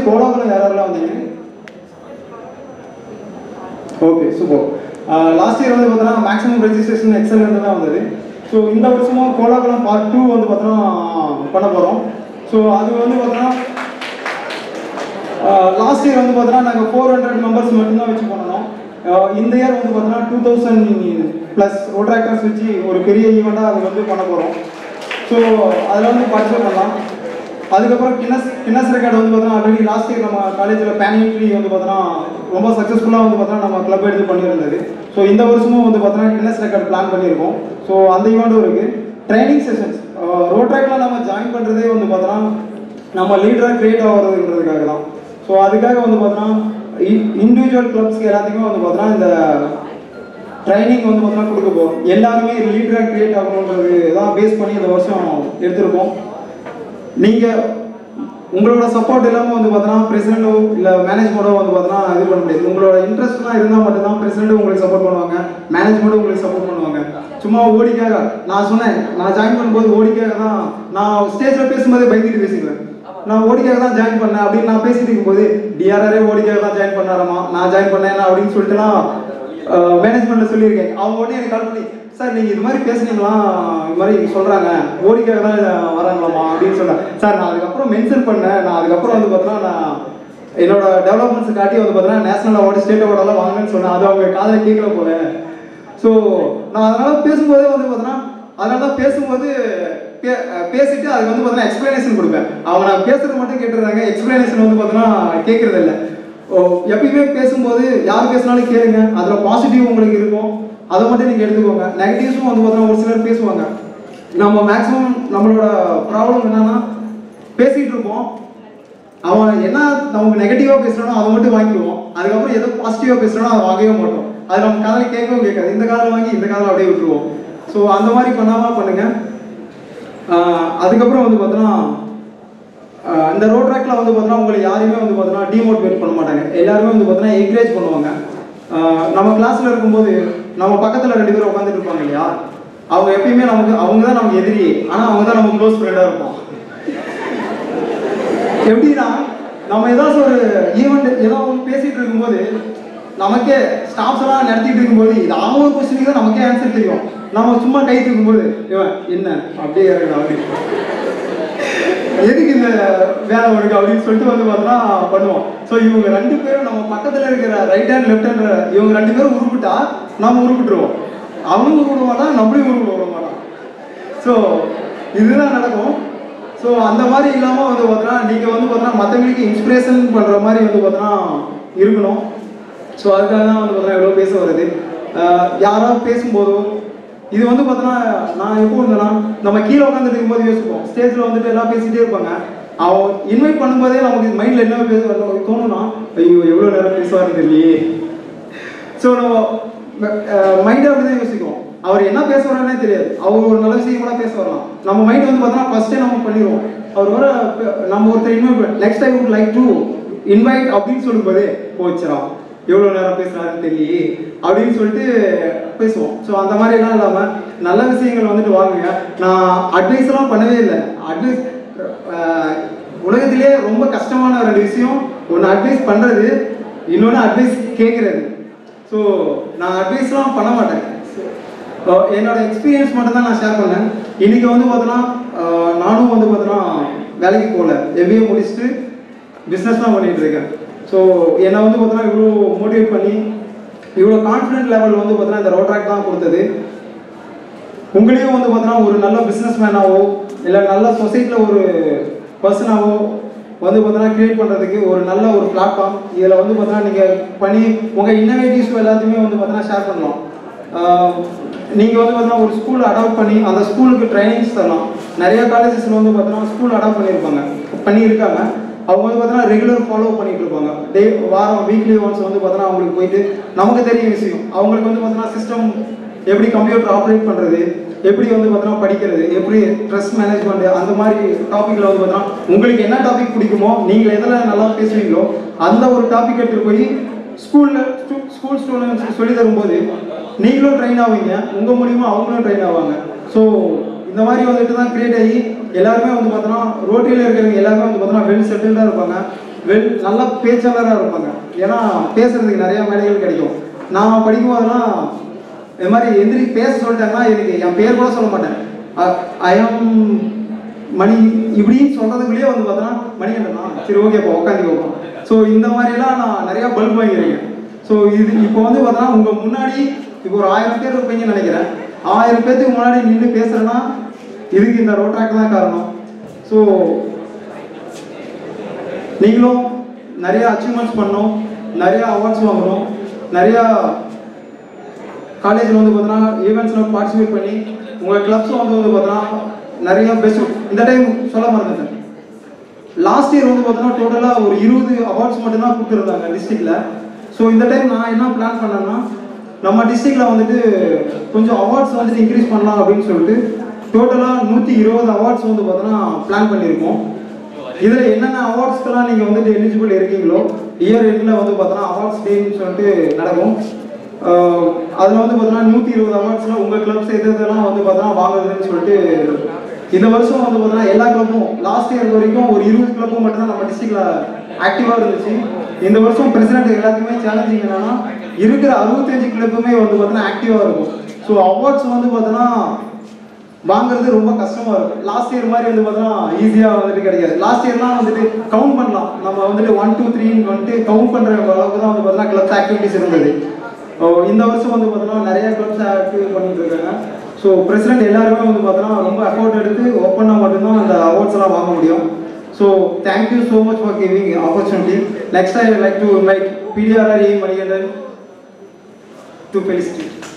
கோலாகுலம் யார் யாரெல்லாம் வந்தீங்க ஓகே சூப்பர் லாஸ்ட் இயர் வந்து பார்த்தோன்னா மேக்ஸிமம் ரெஜிஸ்ட்ரேஷன் எக்ஸலண்ட் தான் வந்தது ஸோ இந்த வருஷமும் கோலாகுலம் பார்ட் டூ வந்து பார்த்தோன்னா பண்ண போகிறோம் ஸோ அது வந்து பார்த்தோன்னா லாஸ்ட் இயர் வந்து பார்த்தோன்னா நாங்கள் ஃபோர் ஹண்ட்ரட் மெம்பர்ஸ் மட்டும்தான் வச்சு பண்ணணும் ஆஹ் இந்த இயர் வந்து பார்த்தோன்னா டூ தௌசண்ட் ப்ளஸ் ரோட்ராக்டர்ஸ் வச்சு ஒரு பெரிய ஈவெண்ட்டாக அது வந்து பண்ண போகிறோம் ஸோ அதில் வந்து பார்ட்டிசிபேட் பண்ணலாம் அதுக்கப்புறம் கின்னஸ் கின்னஸ் ரெக்கார்டு வந்து பார்த்தோன்னா ஆல்ரெடி லாஸ்ட் இயர் நம்ம காலேஜில் பேனிட்ரி வந்து பார்த்தோன்னா ரொம்ப சக்ஸஸ்ஃபுல்லாக வந்து பார்த்தோன்னா நம்ம கிளப் எடுத்து பண்ணியிருந்தது ஸோ இந்த வருஷமும் வந்து பார்த்தோன்னா கின்னஸ் ரெக்கார்டு பிளான் பண்ணியிருக்கோம் ஸோ அந்த ஈவெண்ட்டும் இருக்குது ட்ரைனிங் செஷன்ஸ் ரோட் ட்ராக்ல நம்ம ஜாயின் பண்ணுறதே வந்து பார்த்தோன்னா நம்ம லீடராக கிரியேட் ஆகிறதுன்றதுக்காக தான் ஸோ அதுக்காக வந்து பார்த்தோன்னா இண்டிவிஜுவல் கிளப்ஸ்க்கு எல்லாத்துக்குமே வந்து பார்த்தோன்னா இந்த ட்ரைனிங் வந்து பார்த்தோன்னா கொடுக்க போகிறோம் எல்லாருமே லீடராக கிரியேட் ஆகணுன்றது தான் பேஸ் பண்ணி இந்த வருஷம் எடுத்திருக்கோம் நீங்கள் உங்களோட சப்போர்ட் இல்லாமல் வந்து பார்த்தோன்னா பிரசிடென்ட்டோ இல்லை மேனேஜ்மெண்ட்டோ வந்து பார்த்தோன்னா இது பண்ண முடியாது உங்களோட இன்ட்ரெஸ்ட்லாம் இருந்தால் மட்டும்தான் பிரசிடென்ட் உங்களுக்கு சப்போர்ட் பண்ணுவாங்க மேனேஜ்மெண்ட்டும் உங்களுக்கு சப்போர்ட் பண்ணுவாங்க சும்மா ஓடிக்காக நான் சொன்னேன் நான் ஜாயின் பண்ணும்போது ஓடிக்காக தான் நான் ஸ்டேஜில் பேசும்போதே பயந்துட்டு பேசிக்குவேன் நான் ஓடிக்காக தான் ஜாயின் பண்ணேன் அப்படின்னு நான் பேசிட்டு இருக்கும்போது டிஆர்ஆரே ஓடிக்காக தான் ஜாயின் பண்ணாரமா நான் ஜாயின் பண்ணேன் அப்படின்னு சொல்லிட்டுலாம் மேனேஜ்மெண்ட்ல சொல்லியிருக்கேன் அவங்க உடனே எனக்கு கால் பண்ணி சார் நீங்க இது மாதிரி பேசுனீங்களா இது மாதிரி சொல்றாங்க ஓடிக்காக தான் வராங்களாமா அப்படின்னு சொன்னேன் சார் நான் அதுக்கப்புறம் மென்ஷன் பண்ணேன் நான் அதுக்கப்புறம் வந்து பார்த்தீங்கன்னா நான் என்னோட டெவலப்மெண்ட்ஸ் காட்டி வந்து பார்த்தீங்கன்னா நேஷனல் அவார்டு ஸ்டேட் அவார்டெல்லாம் வாங்கினேன்னு சொன்னேன் அது அவங்க காதில் கேட்கல போல ஸோ நான் அதனால பேசும்போதே வந்து பார்த்தீங்கன்னா அதனால தான் பேசும்போது பே- பேசிட்டு அதுக்கு வந்து பார்த்தீங்கன்னா எக்ஸ்பிளனேஷன் கொடுப்பேன் அவங்க நான் பேசுறது மட்டும் கேட்டுறாங்க எக்ஸ்பிளனேஷன் வந்து பார்த்தீங்கன்னா கேட்கறது இல்லை ஓ, எப்பயுமே பேசும்போது யார் பேசினாலும் கேளுங்க அதில் பாசிட்டிவ் உங்களுக்கு இருக்கும் அதை மட்டும் நீங்கள் எடுத்துக்கோங்க நெகட்டிவ்ஸும் வந்து பார்த்தீங்கன்னா ஒரு சிலர் பேசுவாங்க நம்ம மேக்ஸிமம் நம்மளோட ப்ராப்ளம் என்னன்னா பேசிகிட்டு இருப்போம் அவன் என்ன நமக்கு நெகட்டிவாக பேசுகிறானோ அதை மட்டும் வாங்கிக்குவோம் அதுக்கப்புறம் எதோ பாசிட்டிவாக பேசுகிறானோ அதை வாங்கவே மாட்டோம் அது நம்ம காதில் கேட்கவும் கேட்காது இந்த காதில் வாங்கி இந்த காதில் அப்படியே விட்டுருவோம் ஸோ அந்த மாதிரி பண்ணாமல் பண்ணுங்க ஆஹ் அதுக்கப்புறம் வந்து பார்த்தோன்னா ஆஹ் இந்த ரோட் ட்ராக்ல வந்து பார்த்தோன்னா உங்களை யாரையுமே வந்து பார்த்தோன்னா டிமோட்டிவேட் பண்ண மாட்டாங்க எல்லாருமே வந்து பார்த்தோன்னா என்கரேஜ் பண்ணுவாங்க ஆஹ் நம்ம கிளாஸ்ல இருக்கும்போது நம்ம பக்கத்தில் ரெண்டு பேரும் உட்காந்துட்டு இருப்பாங்க இல்லையா அவங்க எப்பயுமே நமக்கு அவங்க தான் நமக்கு எதிரி ஆனால் அவங்க தான் நம்ம க்ளோஸ் ஃப்ரெண்டாக இருப்போம் எப்படின்னா நம்ம ஏதாச்சும் ஒரு ஈவெண்ட் ஏதோ ஒன்று பேசிட்டு இருக்கும்போது நமக்கே ஸ்டாஃப்ஸ் எல்லாம் நடத்திட்டு இருக்கும்போது இது அவங்க கொஸ்டினுக்கு தான் நமக்கே ஆன்சர் தெரியும் நம்ம சும்மா கை தூக்கும்போது இவன் என்ன அப்படியே இறங்க அப்படின்னு எதுக்கு இந்த வேலை உனக்கு அப்படின்னு சொல்லிட்டு வந்து பார்த்தா பண்ணுவோம் ஸோ இவங்க ரெண்டு பேரும் நம்ம பக்கத்தில் இருக்கிற ரைட் ஹேண்ட் லெஃப்ட் ஹேண்ட் இவங்க ரெண்டு பேரும் உருப்பிட்டா நம்ம உருப்பிட்டுருவோம் அவங்க உருப்பிட மாட்டான் நம்மளையும் உருப்பிட விட மாட்டான் ஸோ இதுதான் நடக்கும் ஸோ அந்த மாதிரி இல்லாமல் வந்து பார்த்தோன்னா நீங்கள் வந்து பார்த்தோன்னா மற்றவங்களுக்கு இன்ஸ்பிரேஷன் பண்ணுற மாதிரி வந்து பார்த்தோன்னா இருக்கணும் ஸோ அதுக்காக தான் வந்து பார்த்தோன்னா எவ்வளோ பேச வருது ஆஹ் யாராவது பேசும்போதோ இது வந்து பார்த்தோன்னா நான் எப்போ இருந்தேன்னா நம்ம கீழே உட்காந்துட்டு இருக்கும்போது யோசிப்போம் ஸ்டேஜில் வந்துட்டு எல்லாம் பேசிகிட்டே இருப்பாங்க அவன் இன்வைட் பண்ணும்போதே நமக்கு மைண்டில் என்ன பேச தோணும்னா ஐயோ எவ்வளோ நேரம் பேசுவாருன்னு தெரியலையே ஸோ நம்ம மைண்டை அப்படி தான் யோசிக்கும் அவர் என்ன பேச வரானே தெரியாது அவர் ஒரு நல்ல விஷயம் கூட பேச வரலாம் நம்ம மைண்ட் வந்து பார்த்தோன்னா ஃபர்ஸ்டே நம்ம பண்ணிடுவோம் அவர் வர நம்ம ஒருத்தர் invite next time would like to invite அப்படின்னு சொல்லும்போதே போச்சுரா எவ்வளோ நேரம் பேசுறாருன்னு தெரியலையே அப்படின்னு சொல்லிட்டு பேசுவோம் ஸோ அந்த மாதிரிலாம் இல்லாமல் நல்ல விஷயங்கள் வந்துட்டு வாங்குங்க நான் அட்வைஸ்லாம் பண்ணவே இல்லை அட்வைஸ் உலகத்திலே ரொம்ப கஷ்டமான ரெண்டு விஷயம் ஒன்று அட்வைஸ் பண்ணுறது இன்னொன்று அட்வைஸ் கேட்குறது ஸோ நான் அட்வைஸ்லாம் பண்ண மாட்டேன் So, என்னோட எக்ஸ்பீரியன்ஸ் மட்டும் தான் நான் ஷேர் பண்ணேன் இன்னைக்கு வந்து பார்த்தோன்னா அஹ், நானும் வந்து பார்த்தோன்னா வேலைக்கு போகல எம்பிஏ முடிச்சுட்டு பிஸ்னஸ் தான் பண்ணிட்டு இருக்கேன் ஸோ என்னை வந்து பார்த்தோன்னா இவ்வளோ மோட்டிவேட் பண்ணி இவ்வளோ கான்ஃபிடென்ட் லெவல் வந்து பார்த்தோன்னா இந்த ரோட்ராக் தான் கொடுத்தது உங்களையும் வந்து பார்த்தோன்னா ஒரு நல்ல பிஸ்னஸ் மேனாவோ இல்லை நல்ல சொசைட்டியில் ஒரு பர்சனாவோ வந்து பார்த்தோன்னா கிரியேட் பண்ணுறதுக்கு ஒரு நல்ல ஒரு பிளாட்ஃபார்ம் இதில் வந்து பார்த்தோன்னா நீங்கள் பண்ணி உங்கள் இன்னோவேட்டிவ்ஸ் எல்லாத்தையுமே வந்து பார்த்தோன்னா ஷேர் பண்ணலாம் நீங்கள் வந்து பார்த்தோன்னா ஒரு ஸ்கூல் அடாப்ட் பண்ணி அந்த ஸ்கூலுக்கு ட்ரைனிங்ஸ் தரலாம் நிறைய காலேஜஸில் வந்து பார்த்தோன்னா ஸ்கூல் அடாப்ட் பண்ணியிருப்பாங்க பண்ணியிருக்காங்க அவங்க வந்து பார்த்தோன்னா ரெகுலர் ஃபாலோ பண்ணிட்டு இருப்பாங்க டே வாரம் வீக்லி ஒன்ஸ் வந்து பார்த்தோன்னா அவங்களுக்கு போயிட்டு நமக்கு தெரியும் விஷயம் அவங்களுக்கு வந்து பார்த்தோன்னா சிஸ்டம் எப்படி கம்ப்யூட்டர் ஆப்ரேட் பண்ணுறது எப்படி வந்து பார்த்தோன்னா படிக்கிறது எப்படி ஸ்ட்ரெஸ் மேனேஜ்மெண்ட் அந்த மாதிரி டாப்பிக்கில் வந்து பார்த்தோன்னா உங்களுக்கு என்ன டாபிக் பிடிக்குமோ நீங்கள் எதில் நல்லா பேசுவீங்களோ அந்த ஒரு டாபிக் எடுத்துகிட்டு போய் ஸ்கூலில் ஸ்கூல் ஸ்டூடெண்ட்ஸ்க்கு சொல்லி தரும்போது நீங்களும் ட்ரெயின் ஆவீங்க உங்கள் மூலியமா அவங்களும் ட்ரெயின் ஆவாங்க ஸோ இந்த மாதிரி வந்துட்டு தான் கிரியேட் ஆகி எல்லாருமே வந்து பார்த்தோன்னா ரோட்டியில் இருக்கிறவங்க எல்லாருமே வந்து பார்த்தோன்னா வெல் செட்டில்டாக இருப்பாங்க வெல் நல்ல பேச்சாளராக இருப்பாங்க ஏன்னா பேசுறதுக்கு நிறைய மேடைகள் கிடைக்கும் நான் படிக்கும் போதெல்லாம் இது மாதிரி எந்திரி பேச சொல்லிட்டாங்கன்னா எனக்கு என் பேர் கூட சொல்ல மாட்டேன் ஐ ஆம் மணி இப்படின்னு சொல்றதுக்குள்ளேயே வந்து பார்த்தோன்னா மணி என்னன்னா சரி ஓகேப்பா உட்காந்து வைப்போம் ஸோ இந்த மாதிரிலாம் நான் நிறைய பல்ப் வாங்கியிருக்கேன் ஸோ இது இப்போ வந்து பார்த்தோன்னா உங்கள் முன்னாடி இப்போ ஒரு ஆயிரம் பேர் இருப்பீங்கன்னு நினைக்கிறேன் ஆயிரம் பேர்த்துக்கு முன்னாடி நின்று பேசுறேன்னா இதுக்கு இந்த ரோட்ராக் தான் காரணம் ஸோ நீங்களும் நிறைய அச்சீவ்மெண்ட்ஸ் பண்ணோம் நிறைய அவார்ட்ஸ் வாங்கணும் நிறையா காலேஜில் வந்து பார்த்தீங்கன்னா ஈவெண்ட்ஸில் பார்ட்டிசிபேட் பண்ணி உங்கள் கிளப்ஸும் வந்து வந்து பார்த்தீங்கன்னா நிறைய பெஸ்ட் இந்த டைம் சொல்ல மறந்துட்டேன் லாஸ்ட் இயர் வந்து பார்த்தீங்கன்னா டோட்டலாக ஒரு இருபது அவார்ட்ஸ் மட்டும்தான் கொடுத்துருந்தாங்க டிஸ்ட்ரிக்டில் ஸோ இந்த டைம் நான் என்ன பிளான் பண்ணேன்னா நம்ம டிஸ்ட்ரிக்டில் வந்துட்டு கொஞ்சம் அவார்ட்ஸ் வந்துட்டு இன்க்ரீஸ் பண்ணலாம் அப்படின்னு சொல்லிட்டு டோட்டலாக நூற்றி இருபது அவார்ட்ஸ் வந்து பார்த்தீங்கன்னா பிளான் பண்ணியிருக்கோம் இதில் என்னென்ன அவார்ட்ஸ்க்கெல்லாம் நீங்கள் வந்துட்டு எலிஜிபிள் இருக்கீங்களோ இயர் எண்டில் வந்து பார்த்தோன்னா அவார்ட்ஸ் டேன்னு சொல்லிட்டு நடக்கும் அதில் வந்து பார்த்தோன்னா நூற்றி இருபது அவார்ட்ஸில் உங்கள் கிளப்ஸ் எது இதெல்லாம் வந்து பார்த்தோன்னா வாங்குறதுன்னு சொல்லிட்டு இந்த வருஷம் வந்து பார்த்தோன்னா எல்லா கிளப்பும் லாஸ்ட் இயர் வரைக்கும் ஒரு இருபது கிளப்பும் மட்டும்தான் நம்ம டிஸ்ட்ரிக்டில் ஆக்டிவாக இருந்துச்சு இந்த வருஷம் பிரசிடென்ட் எல்லாத்துக்குமே சேலஞ்சிங் என்னன்னா இருக்கிற அறுபத்தஞ்சு கிளப்புமே வந்து பார்த்தோன்னா ஆக்டிவாக இருக்கும் ஸோ அவார்ட்ஸ் வந்து பார்த்தோன்னா வாங்குறது ரொம்ப கஷ்டமா இருக்கும் லாஸ்ட் இயர் மாதிரி வந்து பார்த்தோன்னா ஈஸியாக வந்துட்டு கிடைக்காது லாஸ்ட் இயர்லாம் வந்துட்டு கவுண்ட் பண்ணலாம் நம்ம வந்துட்டு ஒன் டூ த்ரீன்னு வந்துட்டு கவுண்ட் பண்ணுற அளவுக்கு தான் வந்து பார்த்தோன்னா கிளப்ஸ் ஆக்டிவிட்டிஸ் இருந்தது ஓ, இந்த வருஷம் வந்து பார்த்தோன்னா நிறைய கிளப்ஸ் ஆக்டிவ் பண்ணிட்டு இருக்காங்க ஸோ பிரசிடென்ட் எல்லாருமே வந்து பார்த்தோன்னா ரொம்ப எஃபோர்ட் எடுத்து ஓப்பனாக மட்டும்தான் அந்த அவார்ட்ஸ் எல்லாம் வாங்க முடியும் so thank you so much for giving opportunity next I like to invite PTRR A Manikandan to felicity